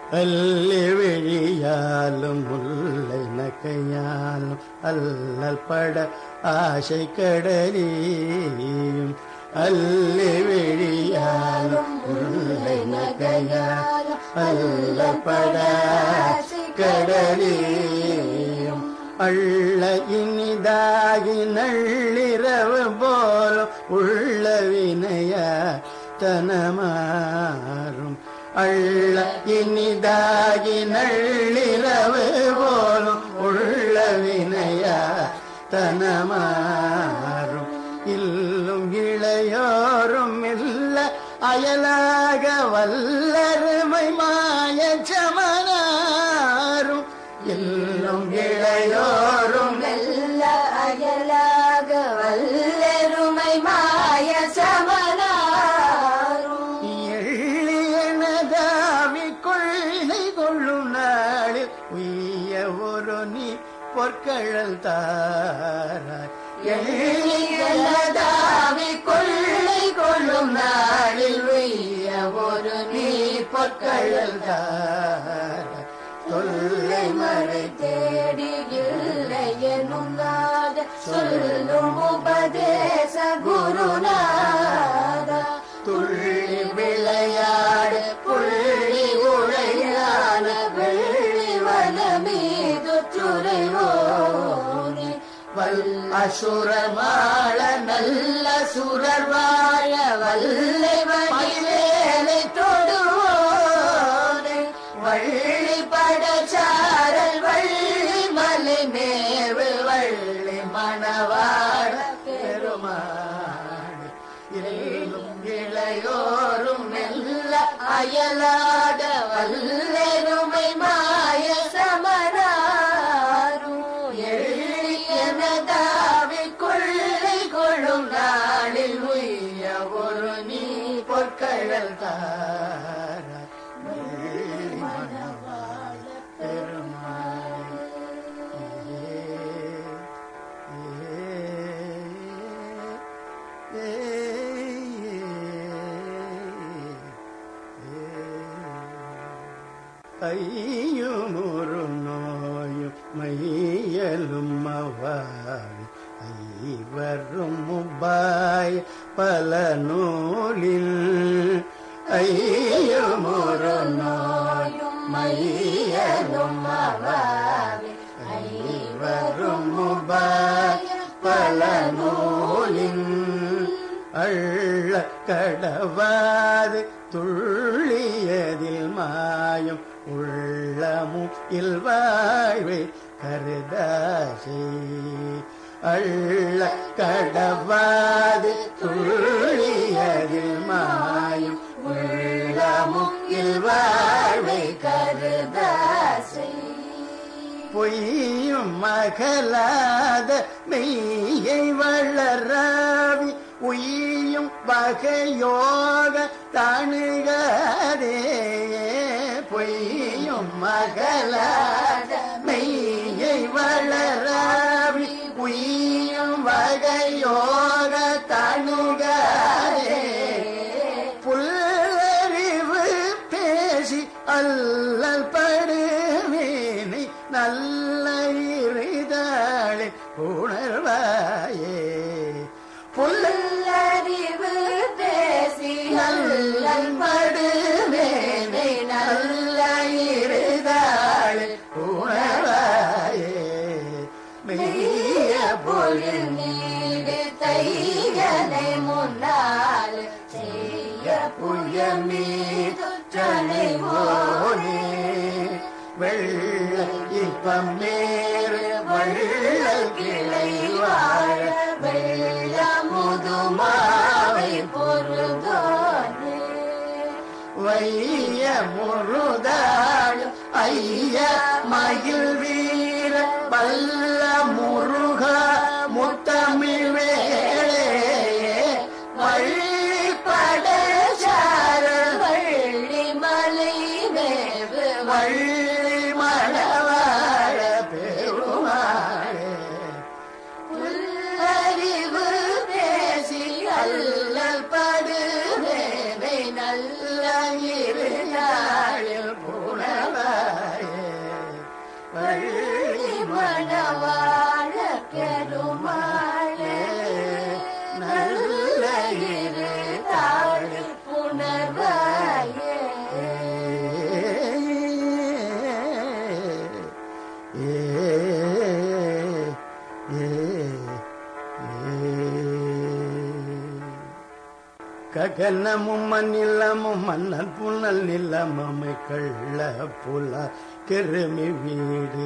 அல்லி விழியாலும் முல்லை நகையாலும் அல்லல் பட ஆசை கடலியும் அல்லி விழியாலும் முல்லை நகையாலும் அல்லல் பட ஆசை கடலியும் அள்ள இனிதாகி நள்ளிரவு போலும் உள்ள வினைய தனமாறும் அள்ள இனிதாகி நள்ளிரவு போலும் உள்ள வினைய தனமாறும் இல்லும் இளையோரும் இல்ல அயலாக வல்லருமை மாய சமனாரும் எல்லும் இளையோரும் மெல்ல அயலாக வல்லருமை மாய சமனாரும் எள்ளியனதாவி கொள்ளை கொள்ளும் நாளில் உய்ய ஒரு நீ பொற்கழல் தாராய் எள்ளியலதாவி கொள்ளை கொள்ளும் நாளில் உய்ய ஒரு நீ பொற்கழல் தாராய் தொல்லை மறை தேடி இல்லை எனும் நாத சொல்லும் உபதேச குருநாத துள்ளி விளையாடு புள்ளி உழையான வெள்ளி வனமீது துறைவோனே வல் அசுரமாள நல்ல சுரர் வாழ வல்லை வழிவேலை தொடுவோனே வள்ளி படச்சாரல் வள்ளி மலை மேவு வள்ளி மணவாழ பெருமாள் எல்லும் இளையோரும் மெல்ல அயலாட வல்லெருமை மாய சமனாரும் எழியனதாவி கொள்ளை கொள்ளும் நாளில் உய்ய ஒரு நீ பொற்கழல் தார மணவாழ பெருமாள் ஏ, ஏ, ஐயும் ஒரு நோயும் மையலும் அவாவி ஐவரும் முபாய் பல நூலில் ஐயும் ஒரு நோயும் மையலும் அவாவி ஐவரும் முபாய் பல நூலின் அள்ள கடவாது துள்ளியதில் மாயும் உள்ளமும் இல்வாழ்வை கருதாசை அள்ள கடவாது துள்ளியதில் மாயும் உள்ளமும் இல்வாழ்வை கருதாசை பொய்யும் மகளாத மெய்யை வளராவி உய்யும் வகையோக தணுகதே பொய்யும் மகளாத மெய்யை வளராவி உய்யும் வகையோக தணுகதே புல்லறிவு பேசி அல்லல் படுவேனை நல்ல இருதாளே உணர்வாயே புல்ல நல்லறிவு பேசி நல்லல் படுவேனை நல்ல இருதாளே உணர்வாயே மெய்ய பொருள் நீடு தையனை முன்னால் செய்ய புய மீது போனே வெள்ள இப்பம் நேரு வள்ள கிளை வாழ வெள்ள முதுமாவை பொருதோனே வைய முருதாள் ஐய மயில் வீர வல்ல முருக முத்தமிழ் வேளே வழிபட சாரல் வள்ளி மலை மேவு வள்ளி மணவாழ பெருமாளே புல்லறிவு பேசி அல்லல் படுவேனை நல்ல இருநாளில் புனவாயே ககனமும் மண்ணிலமும் மன்னல் புனல் நிலமமை கள்ள புல கிருமி வீடு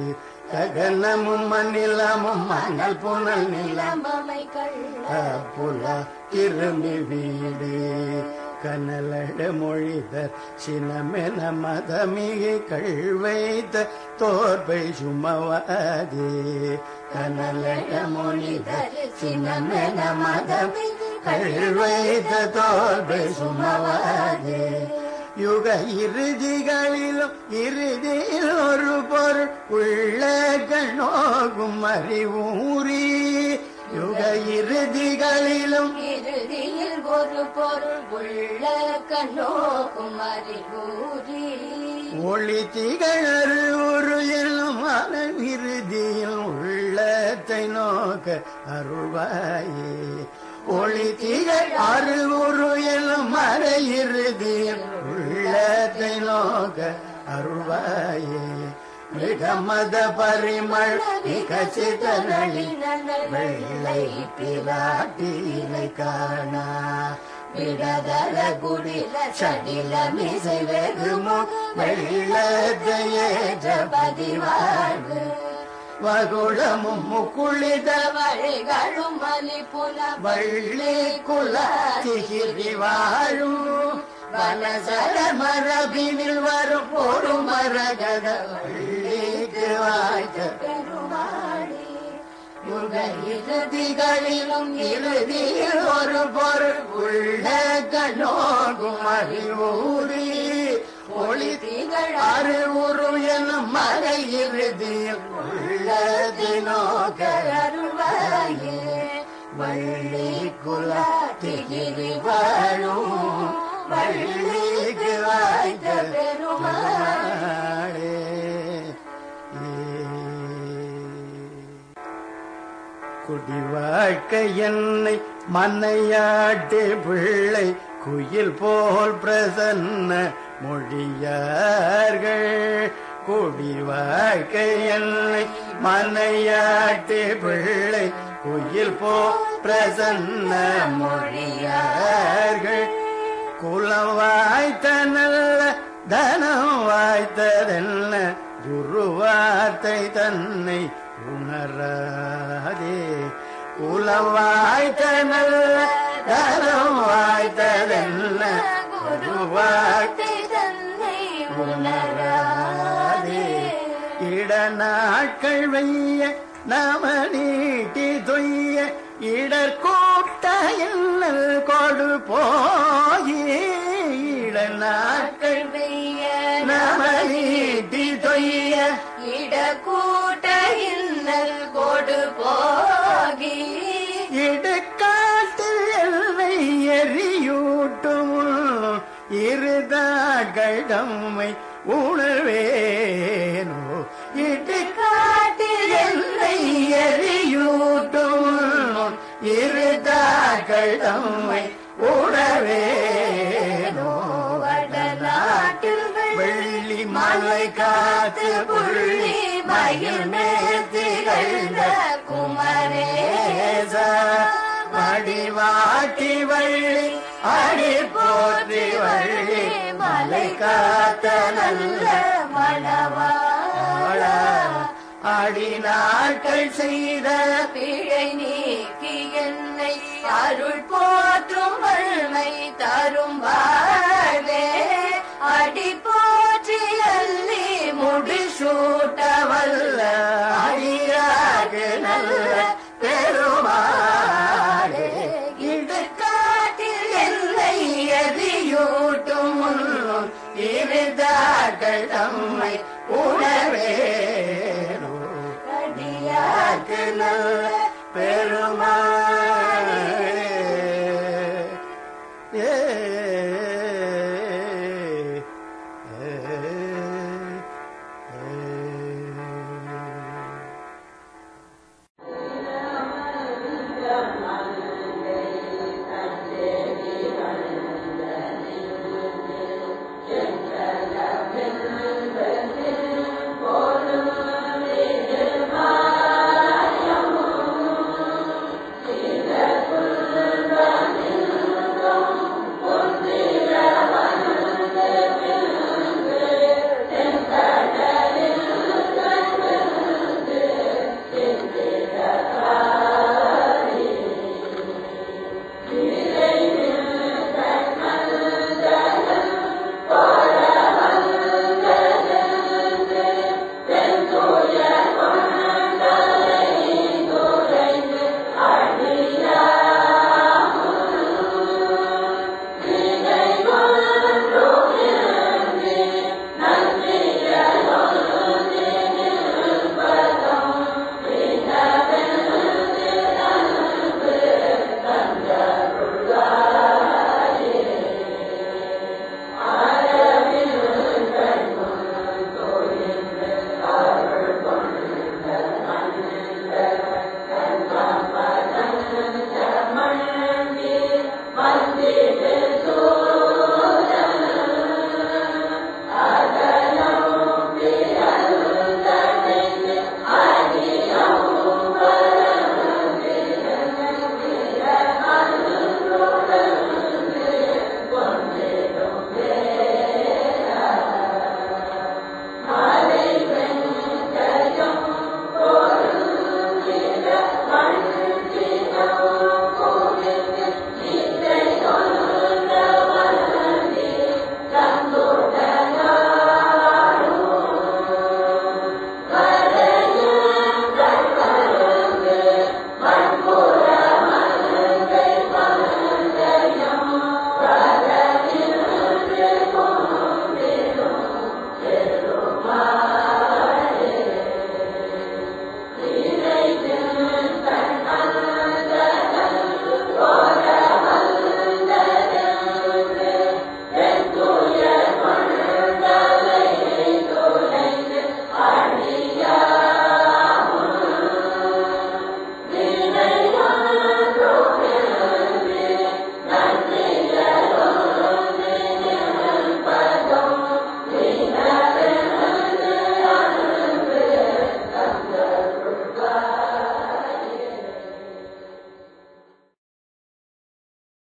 ககனமும் மண்ணிலமும் மன்னல் புனல் நிலம் நிலமமை கள்ள புல கிருமி வீடு கனலட மொழிதர் சினமென மதமிகை கழ்வைத்த தோற்பை சுமவாதே கனலட மொழிதர் சினமென மதமிகை கழ்வைத்த தோற்பை சுமவாதே யுக இறுதிகளிலும் இறுதியில் ஒரு பொருள் உள்ள கண்ணோகும் அறிவூரி யுக இறுதிகளிலும் இறுதியில் ஒரு பொருள் உள்ள கண்ணோக்கும் அறிகூறி ஒளி திகழ் ஒரு எனும் மனம் இறுதியில் உள்ளத்தை நோக்க அருள்வாயே ஒளி திகழ் அருகுரு எனும் மர இறுதியில் உள்ளத்தை நோக்க அருள்வாயே மிகமத பரிமள் விகசித நளி வெள்ளை பிராட்டினை காணா விடதர குடில சடில மிசை வெகுமோ வெள்ளத்தையேற்ற பதிவாழ்வு வகுளமும் முக்குளித வழிகளும் மலிப்புல வள்ளி குல திகிரி வாழும் வனசர மரபினில் வரும் ஒரு மரகத வள்ளிக்கு வாய்க்க பெருமாளே யுக இறுதிகளிலும் இறுதியில் ஒரு பொருள் உள்ள கண்ணோகும் அறிவூரி ஒளி திகழ் அறிவுறு எனும் மறை இறுதியில் உள்ளது நோக்க அருள்வாயே வள்ளி குல திகிரி வாழும் வள்ளிக்கு வாய்க்க பெருமாளே குடி வாழ்க்கை என்னை மன்னையாட்டு பிள்ளை குயில் போல் பிரசன்ன மொழியார்கள் குடி வாழ்க்கை என்னை மன்னையாட்டு பிள்ளை குயில் போல் பிரசன்ன மொழியார்கள் குலம் வாய்த்த நல்ல தனம் வாய்த்ததென்ன குருவார்த்தை தன்னை உணராதே குலம் வாய்த்த நல்ல தனம் வாய்த்ததென்ன குருவார்த்தை தன்னை உணராதே இடநாட்கள் வெய்ய நம நீட்டி தொய்ய இடர்கூட்ட எண்ணல் கொடு போயே இடநாட்கள் வெய்ய நம நீட்டி தொய்ய இடக்கூட்ட இன்னல் கொடு போகி இடுக்காட்டில் எல்லை எரியூட்டும் இருதாகடமை உணர்வேனோ இடுக்காட்டில் எல்லை எரியூட்டும் இருதாகடமை உணர்வேனோ வடநாட்டில் வெள்ளி மலை காத்து புள்ளி மயில் மேத்திகழ்ந்த குமரேச மடிவாட்டி வள்ளி அடி போற்றி வள்ளி மலை காத்த நல்ல மணவாளா அடி நாட்கள் செய்த பிழை நீக்கி என்னை அருள் போற்றும் வல்மை தரும் வாழ்வே அடி போற்றி அள்ளி முடிசூட்ட வல்ல அடியாக நல்ல பெருமாளே இடுகாட்டில் என்னை எதியூட்டும் முன்னும் இருதார்கள் தம்மை உணவேனோ அடியாக்கு நல்ல பெருமாள்